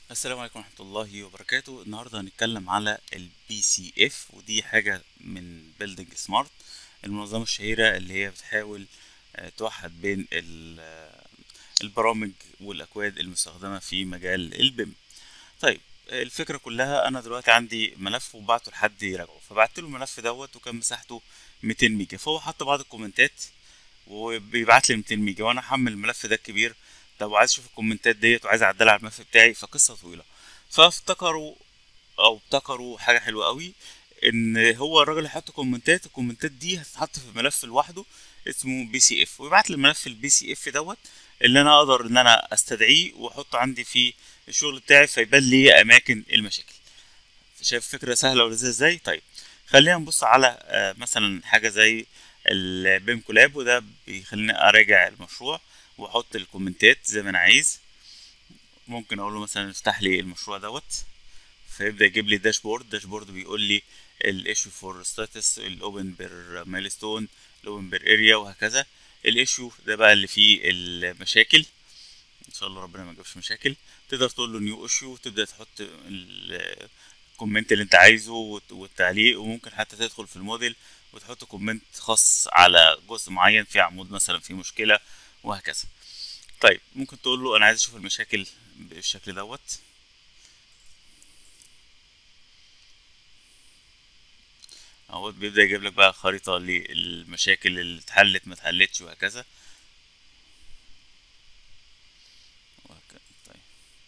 السلام عليكم ورحمة الله وبركاته النهاردة هنتكلم على البي سي اف ودي حاجة من بيلدينج سمارت المنظمة الشهيرة اللي هي بتحاول آه، توحد بين ال- آه، البرامج والأكواد المستخدمة في مجال البيم طيب آه، الفكرة كلها أنا دلوقتي عندي ملف وبعته لحد يراجعه فبعت له الملف دوت وكان مساحته 200 ميجا فهو حط بعض الكومنتات وبيبعت لي 200 ميجا وانا حمل الملف ده كبير طب وعايز اشوف الكومنتات ديت وعايز اعدلها على الملف بتاعي فقصه طويله فافتكروا او ابتكروا حاجه حلوه قوي ان هو الراجل اللي هيحط كومنتات الكومنتات دي هتتحط في ملف لوحده اسمه بي سي اف ويبعت لي الملف البي سي اف دوت اللي انا اقدر ان انا استدعيه واحطه عندي في الشغل بتاعي فيبان لي اماكن المشاكل شايف فكره سهله ولذيذه ازاي طيب خلينا نبص على آه، مثلا حاجه زي البيم كولاب وده بيخليني اراجع المشروع واحط الكومنتات زي ما انا عايز ممكن اقول له مثلا افتح لي المشروع دوت فيبدا يجيب لي داشبورد داشبورد بيقول لي الايشيو فور ستاتس الاوبن بير مايلستون الاوبن بير اريا وهكذا الايشيو ده بقى اللي فيه المشاكل ان شاء الله ربنا ما يجيبش مشاكل تقدر تقول له نيو ايشيو وتبدا تحط ال- الكومنت اللي انت عايزه والت- والتعليق وممكن حتى تدخل في الموديل وتحط كومنت خاص على جزء معين في عمود مثلا فيه مشكله وهكذا طيب ممكن تقول له انا عايز اشوف المشاكل بالشكل دوت اهوت بيبدأ يجيب لك بقى خريطة للمشاكل اللي اتحلت ما اتحلتش وهكذا وهكذا طيب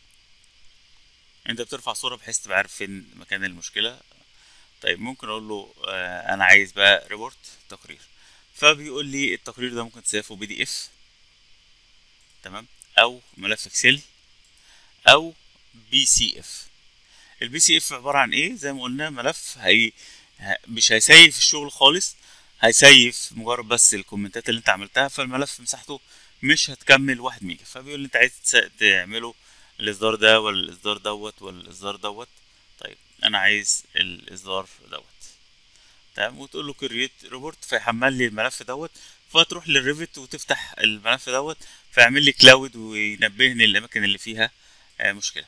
انت بترفع صورة بحيث تبقى عارف فين مكان المشكلة طيب ممكن اقول له آه انا عايز بقى ريبورت تقرير فبيقول لي التقرير ده ممكن تسيفه بي دي اف تمام او ملف اكسل او بي سي اف البي سي اف عباره عن ايه زي ما قلنا ملف هي ه- مش هيسيف الشغل خالص هيسيف مجرد بس الكومنتات اللي انت عملتها فالملف مساحته مش هتكمل واحد ميجا فبيقول لي انت عايز تس- تعمله الاصدار ده ولا الاصدار دوت ولا الاصدار دوت طيب انا عايز الاصدار دوت تمام وتقول له كرييت ريبورت فيحمل لي الملف دوت فتروح للريفت وتفتح الملف دوت فيعمل لي كلاود وينبهني الاماكن اللي فيها آه، مشكله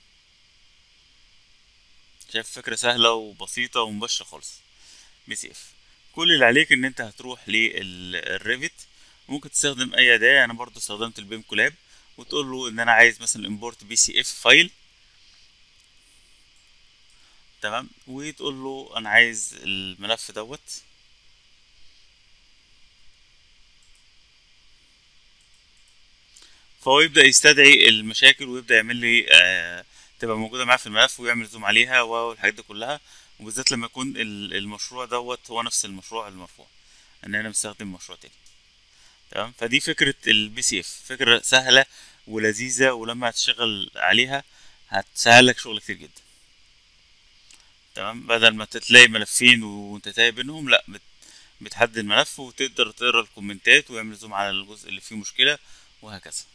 شايف فكرة سهلة وبسيطة ومباشرة خالص بي سي اف كل اللي عليك ان انت هتروح للريفت ممكن تستخدم اي اداة انا برضو استخدمت البيم كولاب وتقول له ان انا عايز مثلا امبورت بي سي اف فايل تمام وتقول له انا عايز الملف دوت فهو يبدأ يستدعي المشاكل ويبدأ يعمل لي آه تبقى موجودة معاه في الملف ويعمل زوم عليها والحاجات دي كلها وبالذات لما يكون ال- المشروع دوت هو نفس المشروع المرفوع ان انا مستخدم مشروع تاني تمام فدي فكرة البي سي اف فكرة سهلة ولذيذة ولما هتشتغل عليها هتسهل لك شغل كتير جدا تمام بدل ما تلاقي ملفين وانت تايه بينهم لا بت- بتحدد الملف وتقدر تقرا الكومنتات ويعمل زوم على الجزء اللي فيه مشكلة وهكذا